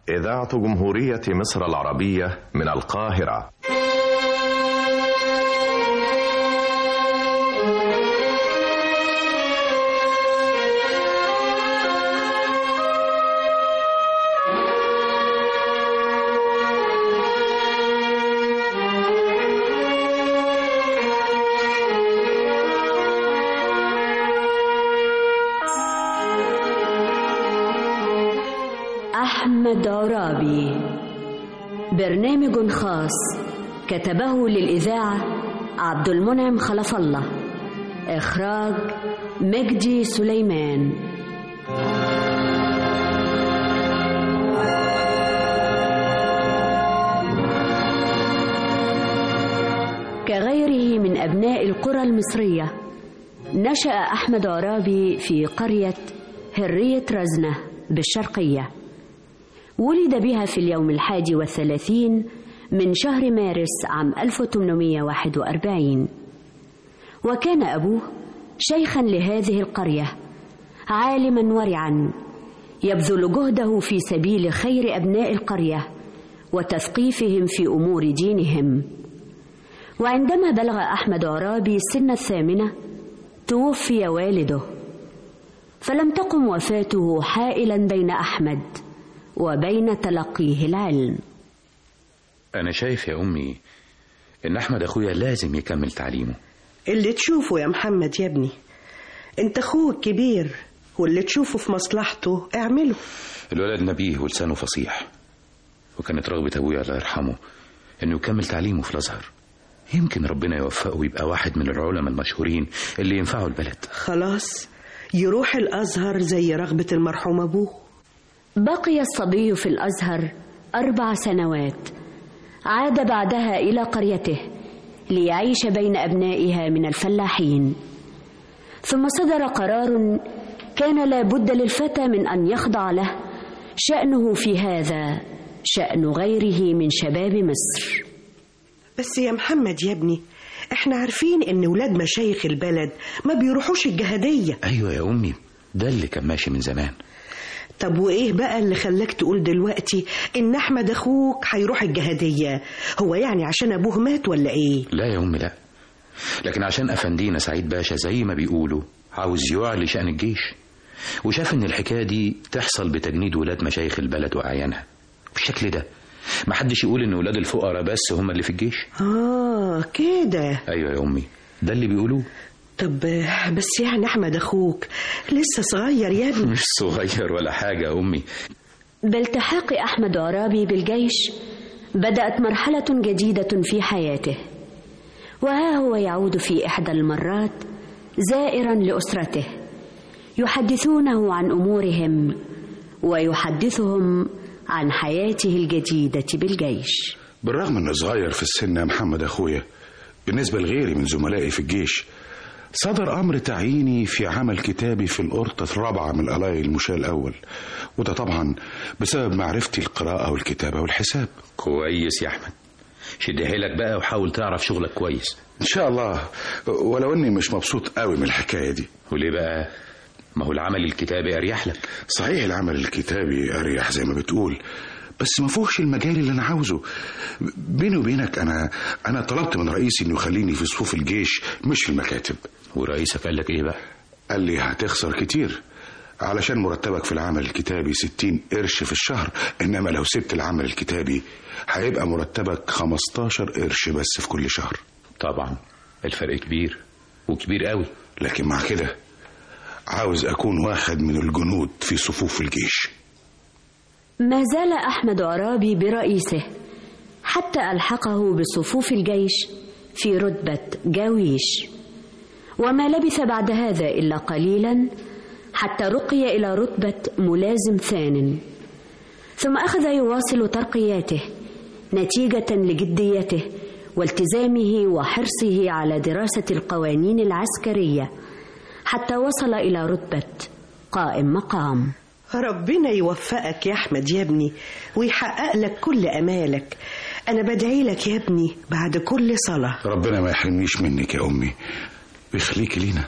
إذاعة جمهورية مصر العربية من القاهرة أحمد عرابي برنامج خاص كتبه للإذاعة عبد المنعم خلف الله إخراج مجدي سليمان كغيره من أبناء القرى المصرية نشأ أحمد عرابي في قرية هرية رزنة بالشرقية ولد بها في اليوم الحادي والثلاثين من شهر مارس عام 1841 وكان أبوه شيخا لهذه القرية عالما ورعا يبذل جهده في سبيل خير أبناء القرية وتثقيفهم في أمور دينهم وعندما بلغ أحمد عرابي سن الثامنة توفي والده فلم تقم وفاته حائلا بين أحمد وبين تلقيه العلم أنا شايف يا أمي إن أحمد أخويا لازم يكمل تعليمه اللي تشوفه يا محمد يا ابني انت اخوك كبير واللي تشوفه في مصلحته اعمله الولد نبيه ولسانه فصيح وكانت رغبة أبويا الله يرحمه إنه يكمل تعليمه في الأزهر يمكن ربنا يوفقه ويبقى واحد من العلماء المشهورين اللي ينفعوا البلد خلاص يروح الازهر زي رغبة المرحوم ابوه بقي الصبي في الأزهر أربع سنوات عاد بعدها إلى قريته ليعيش بين أبنائها من الفلاحين ثم صدر قرار كان لا بد للفتى من أن يخضع له شأنه في هذا شأن غيره من شباب مصر بس يا محمد يا ابني احنا عارفين ان ولاد مشايخ البلد ما بيروحوش الجهادية أيوة يا أمي ده اللي كان ماشي من زمان طب وايه بقى اللي خلاك تقول دلوقتي ان احمد اخوك هيروح الجهادية هو يعني عشان ابوه مات ولا ايه لا يا أمي لا لكن عشان أفندينا سعيد باشا زي ما بيقولوا عاوز يعلي شأن الجيش وشاف إن الحكاية دي تحصل بتجنيد ولاد مشايخ البلد وأعيانها بالشكل ده محدش يقول إن ولاد الفقراء بس هم اللي في الجيش اه كده أيوة يا أمي ده اللي بيقولوه طب بس يعني احمد اخوك لسه صغير يا ابني مش صغير ولا حاجة يا أمي بالتحاق أحمد عرابي بالجيش بدأت مرحلة جديدة في حياته وها هو يعود في إحدى المرات زائرا لأسرته يحدثونه عن أمورهم ويحدثهم عن حياته الجديدة بالجيش بالرغم انه صغير في السن يا محمد اخويا بالنسبه لغيري من زملائي في الجيش صدر امر تعييني في عمل كتابي في القرطه الرابعه من قلاي المشاة الاول وده طبعا بسبب معرفتي القراءه والكتابه والحساب كويس يا أحمد شد حيلك بقى وحاول تعرف شغلك كويس ان شاء الله ولو اني مش مبسوط قوي من الحكايه دي وليه بقى ما هو العمل الكتابي أريح لك صحيح العمل الكتابي اريح زي ما بتقول بس ما فيهوش المجال اللي انا عاوزه بيني وبينك انا انا طلبت من رئيسي انه يخليني في صفوف الجيش مش في المكاتب ورئيسك قال لك إيه بقى قال لي هتخسر كتير علشان مرتبك في العمل الكتابي 60 قرش في الشهر انما لو سبت العمل الكتابي هيبقى مرتبك 15 قرش بس في كل شهر طبعا الفرق كبير وكبير قوي لكن مع كده عاوز اكون واحد من الجنود في صفوف الجيش ما زال أحمد عرابي برئيسه حتى ألحقه بصفوف الجيش في رتبة جاويش وما لبث بعد هذا إلا قليلا حتى رقي إلى رتبة ملازم ثان ثم أخذ يواصل ترقياته نتيجة لجديته والتزامه وحرصه على دراسة القوانين العسكرية حتى وصل إلى رتبة قائم مقام ربنا يوفقك يا احمد يا ابني ويحقق لك كل امالك انا بدعي لك يا ابني بعد كل صلاه ربنا ما يحرمنيش منك يا امي ويخليكي لينا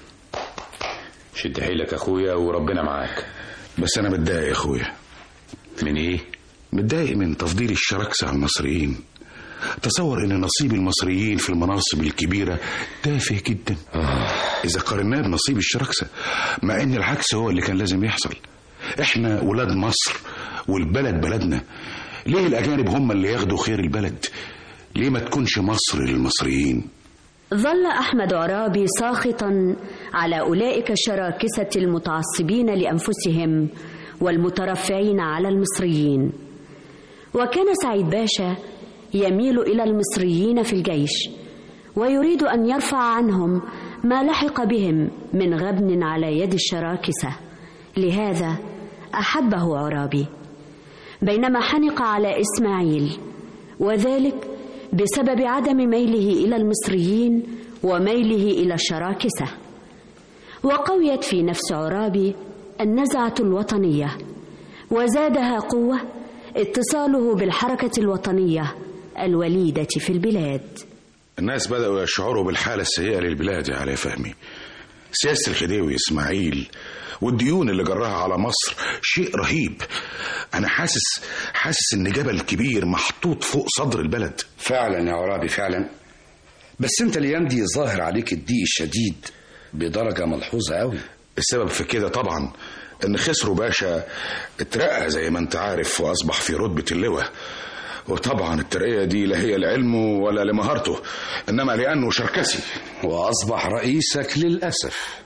شد حيلك أخويا وربنا معاك بس انا متضايق يا اخويا من إيه متضايق من تفضيل الشراكسة على المصريين تصور ان نصيب المصريين في المناصب الكبيرة تافه جدا اذا قارناه بنصيب الشراكسة مع ان العكس هو اللي كان لازم يحصل احنا ولاد مصر والبلد بلدنا ليه الاجانب هم اللي ياخدوا خير البلد ليه ما تكونش مصر للمصريين ظل أحمد عرابي ساخطا على أولئك الشراكسة المتعصبين لأنفسهم والمترفعين على المصريين وكان سعيد باشا يميل إلى المصريين في الجيش ويريد أن يرفع عنهم ما لحق بهم من غبن على يد الشراكسة لهذا أحبه عرابي بينما حنق على إسماعيل وذلك بسبب عدم ميله إلى المصريين وميله إلى الشراكسة وقويت في نفس عرابي النزعة الوطنية وزادها قوة اتصاله بالحركة الوطنية الوليدة في البلاد الناس بدأوا يشعروا بالحالة السيئة للبلاد يا علي فهمي سياسة الخديوي إسماعيل والديون اللي جراها على مصر شيء رهيب أنا حاسس حاسس إن جبل كبير محطوط فوق صدر البلد فعلا يا عرابي فعلا بس انت الايام دي ظاهر عليك الضيق الشديد بدرجه ملحوظه قوي السبب في كده طبعا إن خسرو باشا اترقى زي ما أنت عارف وأصبح في رتبة اللواء وطبعا الترقية دي لا هي لعلمه ولا لمهارته إنما لأنه شركسي واصبح رئيسك للاسف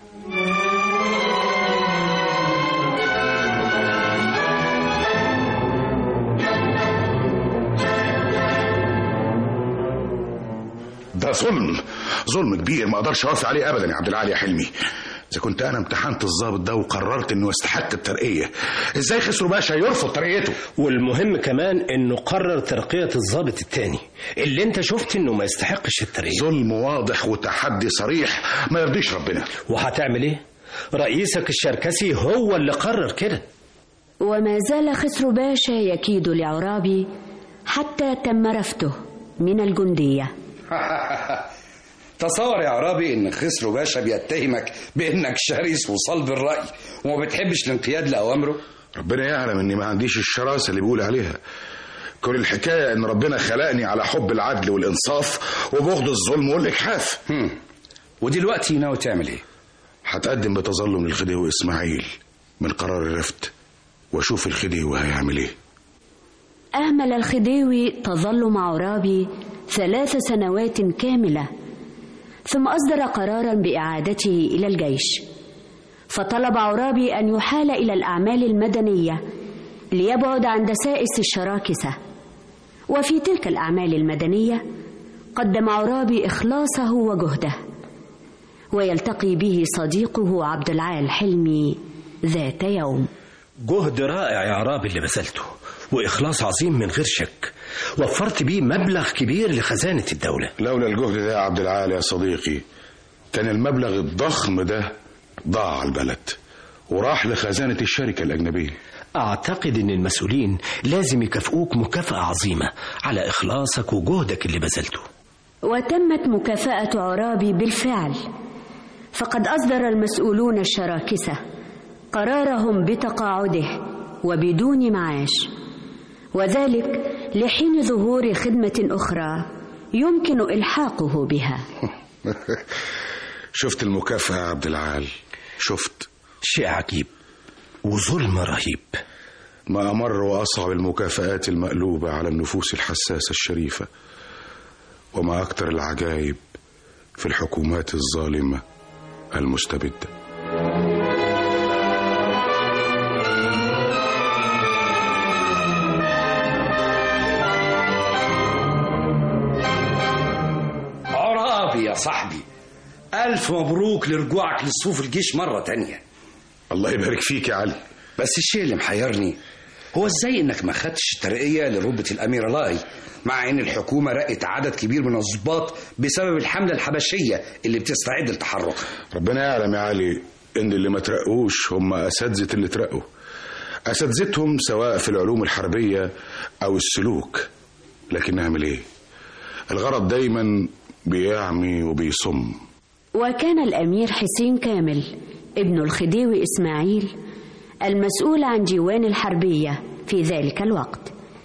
ده ظلم ظلم كبير ما اقدرش اوافق عليه ابدا يا عبد العالي يا حلمي اذا كنت انا امتحنت الضابط ده وقررت انه يستحق الترقيه ازاي خسرو باشا يرفض ترقيته والمهم كمان انه قرر ترقية الضابط التاني اللي انت شفت انه ما يستحقش الترقية ظلم واضح وتحدي صريح ما يرضيش ربنا وهتعمل ايه رئيسك الشركسي هو اللي قرر كده وما زال خسرو باشا يكيد لعرابي حتى تم رفته من الجندية تصور يا عرابي ان خسرو باشا بيتهمك بانك شرس وصلب الراي وما بتحبش الانقياد لاوامره ربنا يعلم اني ما عنديش الشراسه اللي بيقول عليها كل الحكايه ان ربنا خلقني على حب العدل والانصاف وبغض الظلم والاجحاف هم. ودلوقتي ناوي تعمل ايه هتقدم بتظلم للخديوي اسماعيل من قرار الرفض واشوف الخديوي هيعمل ايه أهمل الخديوي تظلم عرابي ثلاث سنوات كاملة ثم أصدر قرارا بإعادته إلى الجيش فطلب عرابي أن يحال إلى الأعمال المدنية ليبعد عن دسائس الشراكسة وفي تلك الأعمال المدنية قدم عرابي إخلاصه وجهده ويلتقي به صديقه عبد العال حلمي ذات يوم جهد رائع يا عرابي اللي بذلته وإخلاص عظيم من غير شك وفرت بيه مبلغ كبير لخزانة الدولة لولا الجهد ده يا عبد العال يا صديقي كان المبلغ الضخم ده ضاع على البلد وراح لخزانة الشركة الأجنبية أعتقد إن المسؤولين لازم يكافئوك مكافأة عظيمة على إخلاصك وجهدك اللي بذلته وتمت مكافأة عرابي بالفعل فقد أصدر المسؤولون الشراكسة قرارهم بتقاعده وبدون معاش وذلك لحين ظهور خدمة أخرى يمكن إلحاقه بها شفت المكافأة يا عبد العال شفت شيء عجيب وظلم رهيب ما أمر وأصعب المكافآت المقلوبة على النفوس الحساسة الشريفة وما أكثر العجائب في الحكومات الظالمة المستبدة عرابي يا صاحبي ألف مبروك لرجوعك لصفوف الجيش مرة تانية الله يبارك فيك يا علي بس الشيء اللي محيرني هو ازاي انك ما خدتش الترقية لرتبة الأمير لاي مع ان الحكومة رقت عدد كبير من الضباط بسبب الحملة الحبشية اللي بتستعد للتحرك ربنا يعلم يا علي ان اللي ما ترقوش هم اساتذه اللي ترقوا اساتذتهم سواء في العلوم الحربيه او السلوك لكن نعمل ايه الغرض دايما بيعمي وبيصم وكان الأمير حسين كامل ابن الخديوي إسماعيل المسؤول عن ديوان الحربية في ذلك الوقت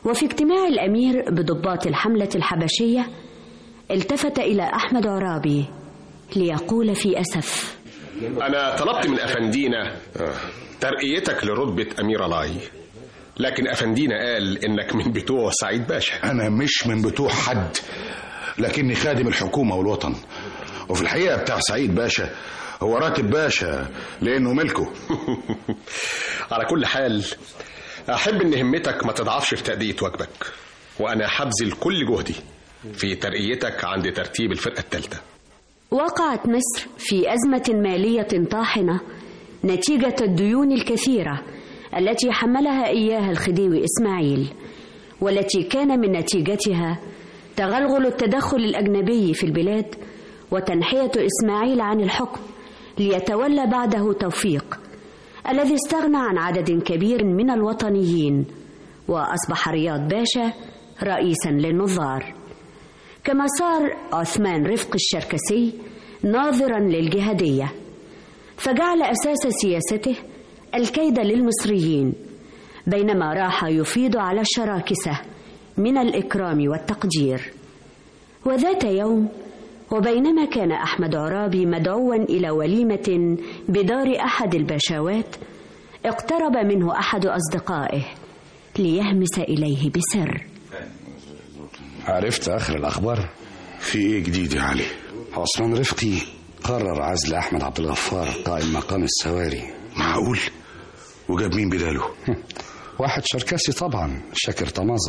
وفي اجتماع الأمير بضباط الحملة الحبشية التفت إلى أحمد عرابي ليقول في أسف أنا طلبت من أفندينا ترقيتك لرتبة أمير لاي لكن أفندينا قال إنك من بتوع سعيد باشا أنا مش من بتوع حد لكني خادم الحكومة والوطن وفي الحقيقة بتاع سعيد باشا هو راتب باشا لأنه ملكه على كل حال أحب إن همتك ما تضعفش في تأدية واجبك وأنا حبذل كل جهدي في ترقيتك عند ترتيب الفرقة الثالثة وقعت مصر في أزمة مالية طاحنة نتيجة الديون الكثيرة التي حملها إياها الخديوي إسماعيل والتي كان من نتيجتها تغلغل التدخل الأجنبي في البلاد وتنحية إسماعيل عن الحكم ليتولى بعده توفيق الذي استغنى عن عدد كبير من الوطنيين وأصبح رياض باشا رئيسا للنظار كما صار عثمان رفق الشركسي ناظرا للجهادية فجعل أساس سياسته الكيد للمصريين بينما راح يفيض على الشراكسة من الإكرام والتقدير وذات يوم وبينما كان أحمد عرابي مدعوا إلى وليمة بدار أحد الباشوات اقترب منه أحد أصدقائه ليهمس إليه بسر عرفت آخر الأخبار في إيه جديد يا علي عثمان رفقي قرر عزل أحمد عبد الغفار قائم مقام السواري معقول وجاب مين بداله واحد شركسي طبعا شاكر طمازة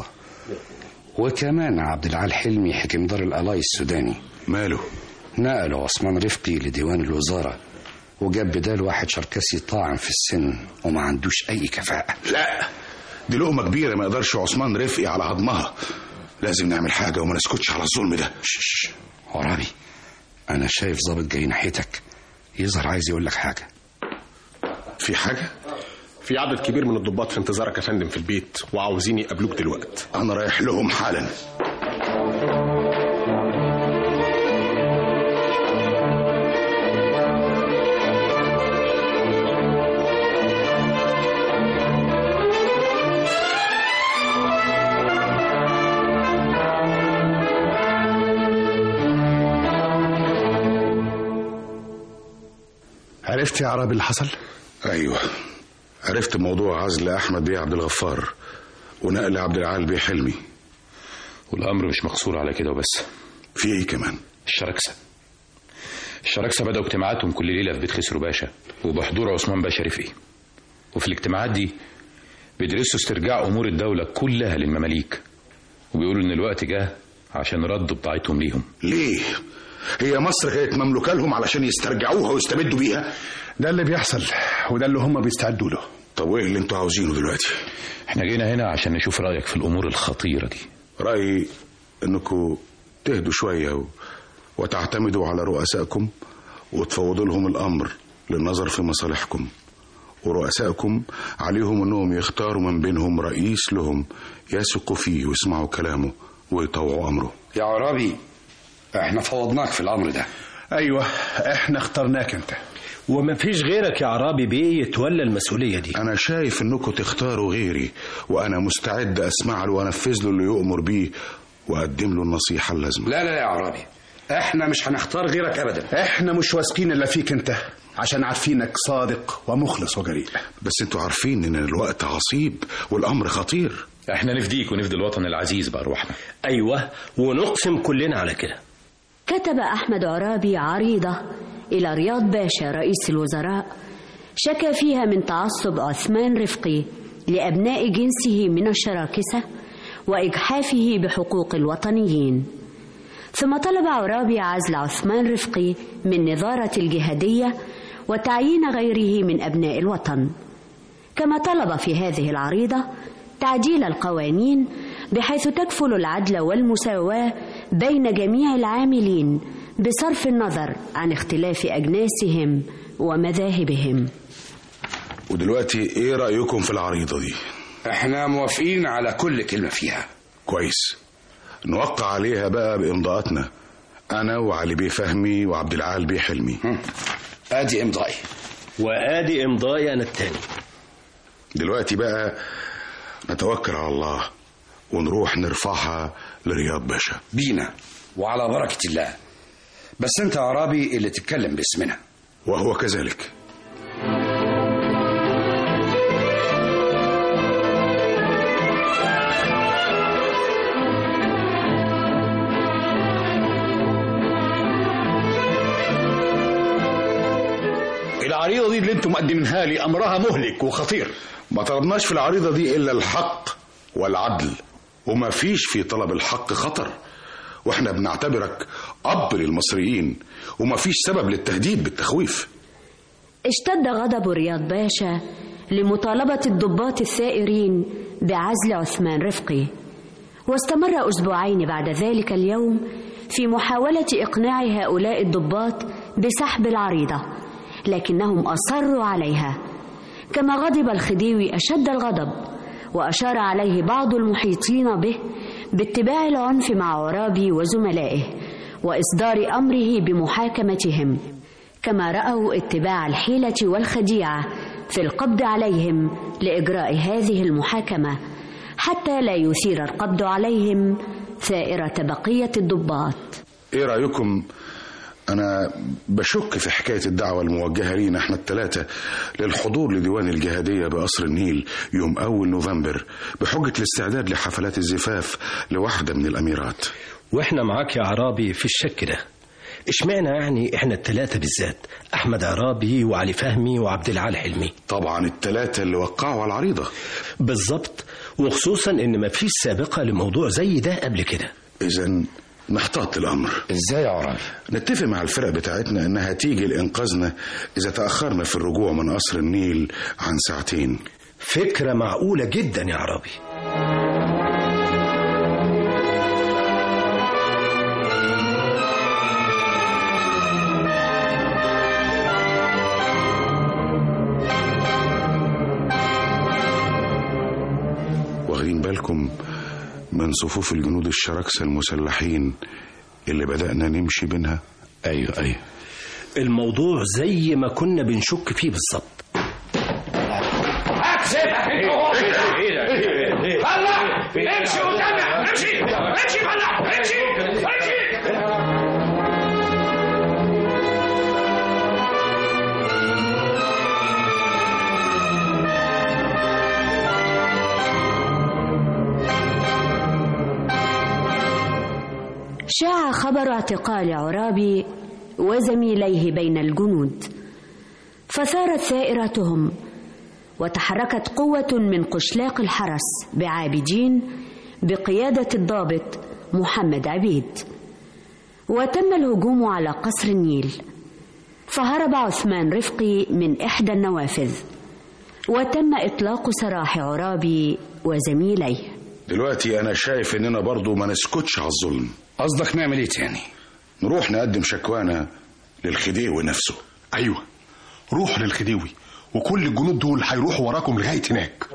وكمان عبد العال حلمي حكم دار الألاي السوداني ماله نقلوا عثمان رفقي لديوان الوزارة وجاب بدال واحد شركسي طاعن في السن وما عندوش أي كفاءة لا دي لقمة كبيرة ما يقدرش عثمان رفقي على هضمها لازم نعمل حاجة وما نسكتش على الظلم ده شش عرابي أنا شايف ظابط جاي ناحيتك يظهر عايز يقول لك حاجة في حاجة في عدد كبير من الضباط في انتظارك يا فندم في البيت وعاوزين يقابلوك دلوقتي أنا رايح لهم حالا عرفت يا عربي اللي حصل؟ أيوة عرفت موضوع عزل أحمد بيه عبد الغفار ونقل عبد العال بيه حلمي والأمر مش مقصور على كده وبس في إيه كمان الشراكسة الشراكسة بدأوا اجتماعاتهم كل ليلة في بيت خسرو باشا وبحضور عثمان باشا رفقي وفي الاجتماعات دي بيدرسوا استرجاع أمور الدولة كلها للمماليك وبيقولوا إن الوقت جه عشان رد بضاعتهم ليهم ليه هي مصر كانت مملوكة لهم علشان يسترجعوها ويستبدوا بيها ده اللي بيحصل وده اللي هم بيستعدوا له طب وايه اللي انتوا عاوزينه دلوقتي احنا جينا هنا عشان نشوف رأيك في الأمور الخطيرة دي رأيي انكم تهدوا شوية و... وتعتمدوا على رؤسائكم وتفوضوا لهم الأمر للنظر في مصالحكم ورؤسائكم عليهم انهم يختاروا من بينهم رئيس لهم يثقوا فيه ويسمعوا كلامه ويطوعوا امره يا عرابي احنا فوضناك في الأمر ده ايوه احنا اخترناك انت وما فيش غيرك يا عرابي بيه يتولى المسؤولية دي انا شايف انكم تختاروا غيري وانا مستعد اسمع له وانفذ له اللي يؤمر بيه واقدم له النصيحه اللازمه لا لا يا عرابي احنا مش هنختار غيرك ابدا احنا مش واثقين الا فيك انت عشان عارفينك صادق ومخلص وجريء بس انتوا عارفين ان الوقت عصيب والامر خطير احنا نفديك ونفدي الوطن العزيز بأرواحنا أيوة ونقسم كلنا على كده كتب أحمد عرابي عريضة إلى رياض باشا رئيس الوزراء شكى فيها من تعصب عثمان رفقي لأبناء جنسه من الشراكسة وإجحافه بحقوق الوطنيين ثم طلب عرابي عزل عثمان رفقي من نظارة الجهادية وتعيين غيره من أبناء الوطن كما طلب في هذه العريضة تعديل القوانين بحيث تكفل العدل والمساواة بين جميع العاملين بصرف النظر عن اختلاف أجناسهم ومذاهبهم ودلوقتي ايه رايكم في العريضه دي احنا موافقين على كل كلمة فيها كويس نوقع عليها بقى بامضاءاتنا انا وعلي بيه فهمي وعبد العال بيه حلمي هم. ادي امضائي وآدي إمضائي أنا التاني دلوقتي بقى نتوكل على الله ونروح نرفعها لرياض باشا بينا وعلى بركة الله بس انت يا عرابي اللي تتكلم باسمنا وهو كذلك العريضة دي اللي انتم مقدمينها لي أمرها مهلك وخطير ما طلبناش في العريضة دي إلا الحق والعدل وما فيش في طلب الحق خطر واحنا بنعتبرك أب للمصريين وما فيش سبب للتهديد بالتخويف اشتد غضب رياض باشا لمطالبة الضباط الثائرين بعزل عثمان رفقي واستمر أسبوعين بعد ذلك اليوم في محاولة إقناع هؤلاء الضباط بسحب العريضة لكنهم أصروا عليها كما غضب الخديوي أشد الغضب وأشار عليه بعض المحيطين به باتباع العنف مع عرابي وزملائه وإصدار أمره بمحاكمتهم كما رأوا اتباع الحيلة والخديعة في القبض عليهم لإجراء هذه المحاكمة حتى لا يثير القبض عليهم ثائرة بقية الضباط ايه رأيكم انا بشك في حكاية الدعوة الموجهة لينا احنا الثلاثة للحضور لديوان الجهادية بقصر النيل يوم اول نوفمبر بحجة الاستعداد لحفلات الزفاف لواحدة من الاميرات واحنا معاك يا عرابي في الشك ده اشمعنى يعني احنا التلاتة بالذات احمد عرابي وعلي فهمي وعبد العال حلمي طبعا الثلاثة اللي وقعوا على العريضة بالظبط وخصوصا ان مفيش سابقة لموضوع زي ده قبل كده اذا نحتاط الامر ازاي يا عرابي نتفق مع الفرق بتاعتنا انها تيجي لانقاذنا اذا تاخرنا في الرجوع من قصر النيل عن ساعتين فكرة معقولة جدا يا عرابي واخدين بالكم من صفوف الجنود الشراكسة المسلحين اللي بدأنا نمشي بينها أيوه أيوه الموضوع زي ما كنا بنشك فيه بالظبط امشي قدامنا امشي امشي فلاح امشي امشي شاع خبر اعتقال عرابي وزميليه بين الجنود فثارت ثائرتهم وتحركت قوة من قشلاق الحرس بعابدين بقيادة الضابط محمد عبيد وتم الهجوم على قصر النيل فهرب عثمان رفقي من إحدى النوافذ وتم إطلاق سراح عرابي وزميليه دلوقتي انا شايف اننا برضو ما نسكتش على الظلم قصدك نعمل ايه تاني نروح نقدم شكوانا للخديوي نفسه ايوه روح للخديوي وكل الجنود دول هيروحوا وراكم لغايه هناك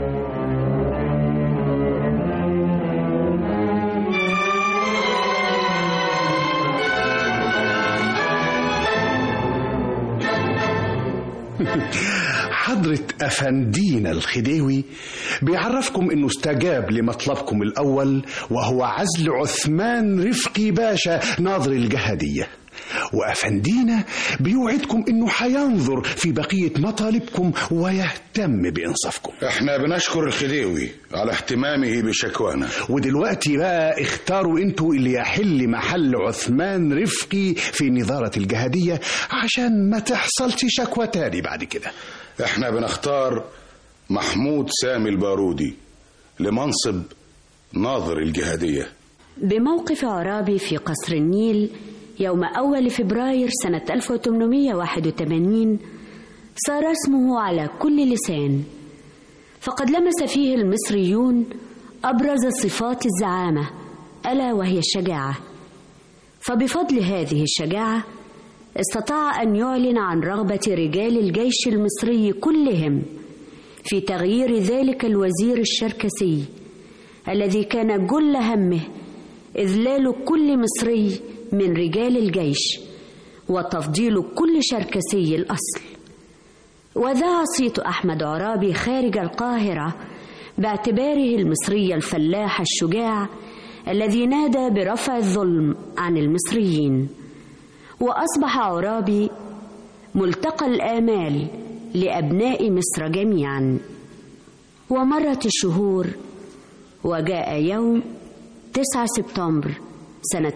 حضرة أفندينا الخديوي بيعرفكم إنه استجاب لمطلبكم الأول وهو عزل عثمان رفقي باشا ناظر الجهادية وأفندينا بيوعدكم إنه هينظر في بقية مطالبكم ويهتم بإنصافكم احنا بنشكر الخديوي على اهتمامه بشكوانا ودلوقتي بقى اختاروا انتوا اللي يحل محل عثمان رفقي في نظارة الجهادية عشان ما تحصلش شكوى تاني بعد كده احنا بنختار محمود سامي البارودي لمنصب ناظر الجهادية بموقف عرابي في قصر النيل يوم أول فبراير سنة 1881 صار اسمه على كل لسان فقد لمس فيه المصريون أبرز صفات الزعامة ألا وهي الشجاعة فبفضل هذه الشجاعة استطاع أن يعلن عن رغبة رجال الجيش المصري كلهم في تغيير ذلك الوزير الشركسي الذي كان جل همه إذلال كل مصري من رجال الجيش وتفضيل كل شركسي الأصل وذاع صيت أحمد عرابي خارج القاهرة باعتباره المصري الفلاح الشجاع الذي نادى برفع الظلم عن المصريين واصبح عرابي ملتقى الامال لابناء مصر جميعا ومرت الشهور وجاء يوم 9 سبتمبر سنة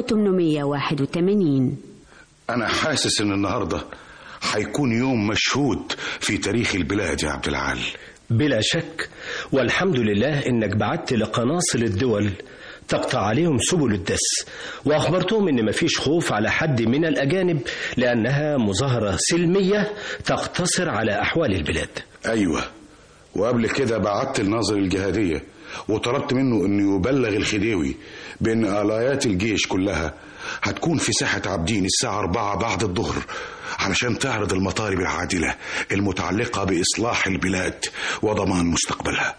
1881 أنا حاسس إن النهاردة هيكون يوم مشهود في تاريخ البلاد يا عبد العال بلا شك والحمد لله انك بعت لقناصل الدول تقطع عليهم سبل الدس واخبرتهم ان مفيش خوف على حد من الاجانب لانها مظاهره سلميه تقتصر على احوال البلاد أيوة وقبل كده بعت الناظر الجهادية وطلبت منه انه يبلغ الخديوي بان آلايات الجيش كلها هتكون في ساحة عابدين الساعة 4 بعد الظهر علشان تعرض المطالب العادلة المتعلقة بإصلاح البلاد وضمان مستقبلها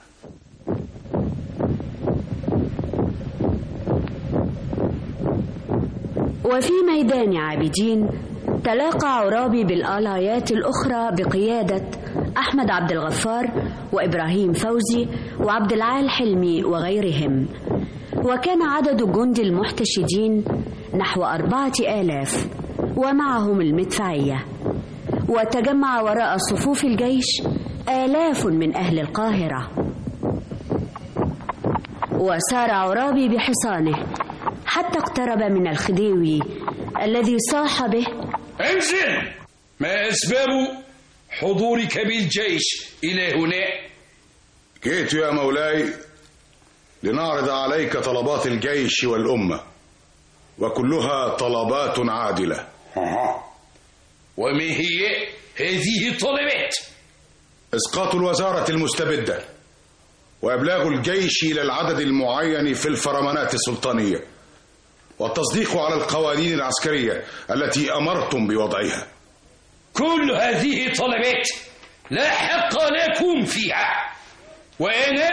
وفي ميدان عابدين تلاقى عرابي بالآلايات الأخرى بقيادة أحمد عبد الغفار وإبراهيم فوزي وعبد العال حلمي وغيرهم وكان عدد الجند المحتشدين نحو أربعة آلاف ومعهم المدفعية وتجمع وراء صفوف الجيش آلاف من أهل القاهرة وسار عرابي بحصانه حتى اقترب من الخديوي الذي صاح به انزل ما أسباب حضورك بالجيش إلى هنا جئت يا مولاي لنعرض عليك طلبات الجيش والأمة وكلها طلبات عادلة أها. وما هي هذه الطلبات إسقاط الوزارة المستبدة وإبلاغ الجيش إلى العدد المعين في الفرمانات السلطانية والتصديق على القوانين العسكرية التي أمرتم بوضعها كل هذه طلبات لا حق لكم فيها وأنا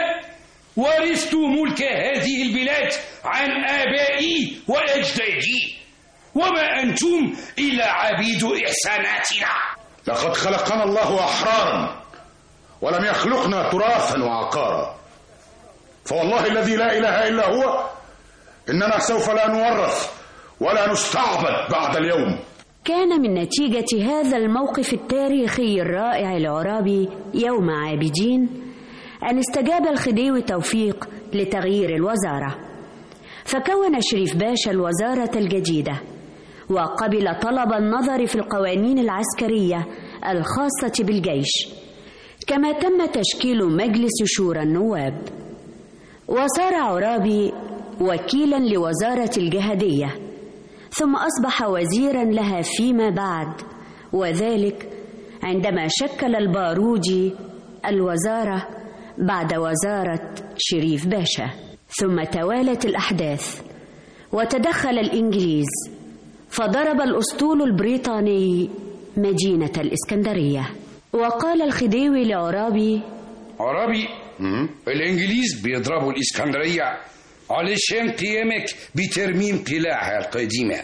ورثت ملك هذه البلاد عن آبائي وأجدادي وما أنتم إلا عبيد إحساناتنا لقد خلقنا الله أحرارا ولم يخلقنا تراثا وعقارا فوالله الذي لا إله إلا هو إننا سوف لا نورث ولا نستعبد بعد اليوم كان من نتيجة هذا الموقف التاريخي الرائع العرابي يوم عابدين أن استجاب الخديوي توفيق لتغيير الوزارة فكون شريف باشا الوزارة الجديدة وقبل طلب النظر في القوانين العسكرية الخاصة بالجيش كما تم تشكيل مجلس شورى النواب وصار عرابي وكيلا لوزارة الجهادية ثم أصبح وزيرا لها فيما بعد وذلك عندما شكل البارودي الوزارة بعد وزارة شريف باشا ثم توالت الأحداث وتدخل الإنجليز فضرب الأسطول البريطاني مدينة الإسكندرية وقال الخديوي لعرابي عربي الإنجليز بيضربوا الإسكندرية علشان قيامك بترميم قلاعها القديمة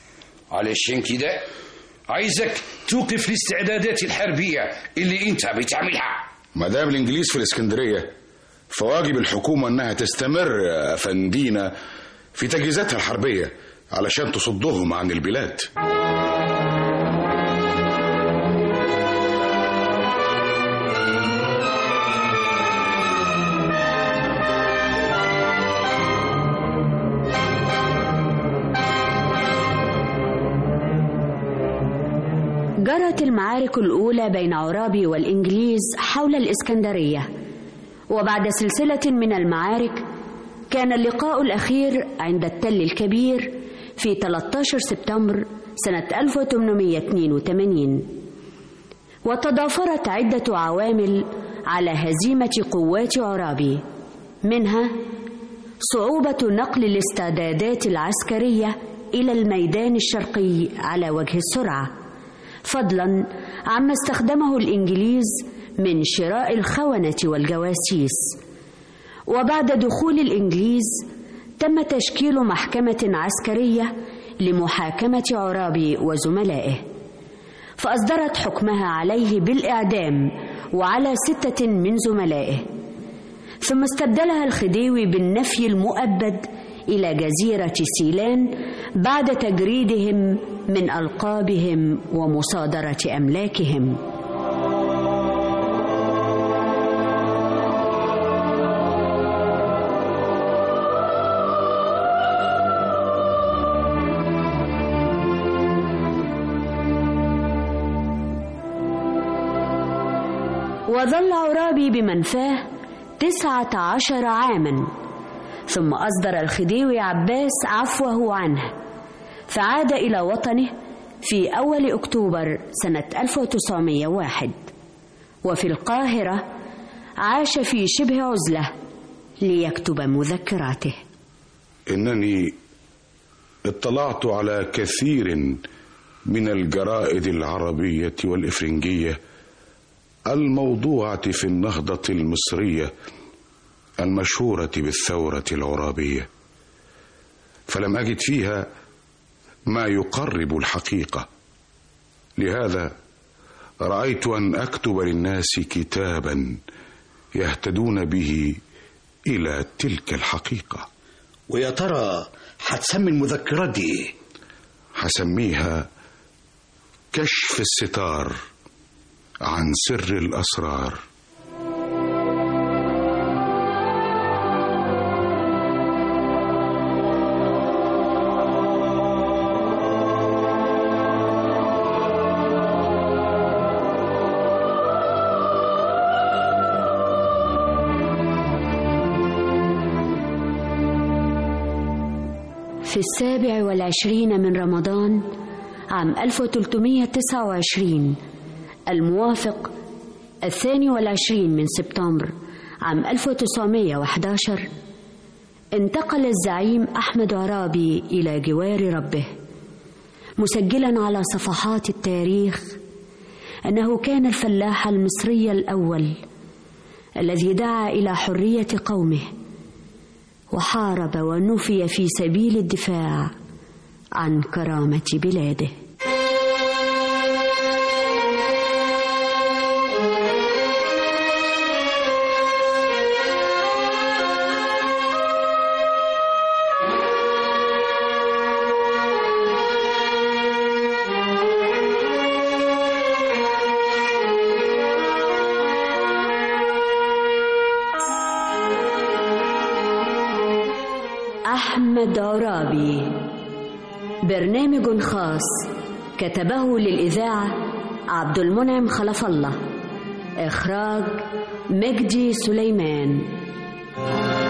علشان كده عايزك توقف الاستعدادات الحربية اللي انت بتعملها ما دام الإنجليز في الإسكندرية فواجب الحكومة إنها تستمر يا أفندينا في تجهيزاتها الحربية علشان تصدهم عن البلاد جرت المعارك الأولى بين عرابي والإنجليز حول الإسكندرية وبعد سلسلة من المعارك كان اللقاء الأخير عند التل الكبير في 13 سبتمبر سنة 1882 وتضافرت عدة عوامل على هزيمة قوات عرابي منها صعوبة نقل الاستعدادات العسكرية إلى الميدان الشرقي على وجه السرعة فضلا عما استخدمه الإنجليز من شراء الخونة والجواسيس وبعد دخول الإنجليز تم تشكيل محكمة عسكرية لمحاكمة عرابي وزملائه فأصدرت حكمها عليه بالإعدام وعلى ستة من زملائه ثم استبدلها الخديوي بالنفي المؤبد إلى جزيرة سيلان بعد تجريدهم من ألقابهم ومصادرة أملاكهم وظل عرابي بمنفاه تسعة عشر عاما ثم أصدر الخديوي عباس عفوه عنه فعاد إلى وطنه في أول أكتوبر سنة 1901 وفي القاهرة عاش في شبه عزلة ليكتب مذكراته إنني اطلعت على كثير من الجرائد العربية والإفرنجية الموضوعة في النهضة المصرية المشهورة بالثورة العرابية فلم أجد فيها ما يقرب الحقيقة لهذا رأيت أن أكتب للناس كتابا يهتدون به إلى تلك الحقيقة ويا ترى هتسمي المذكرات دي ايه؟ هسميها كشف الستار عن سر الأسرار في السابع والعشرين من رمضان عام 1329 الموافق الثاني والعشرين من سبتمبر عام 1911 انتقل الزعيم أحمد عرابي إلى جوار ربه مسجلا على صفحات التاريخ أنه كان الفلاح المصري الأول الذي دعا إلى حرية قومه وحارب ونفي في سبيل الدفاع عن كرامة بلاده أحمد عرابي برنامج خاص كتبه للإذاعة عبد المنعم خلف الله إخراج مجدي سليمان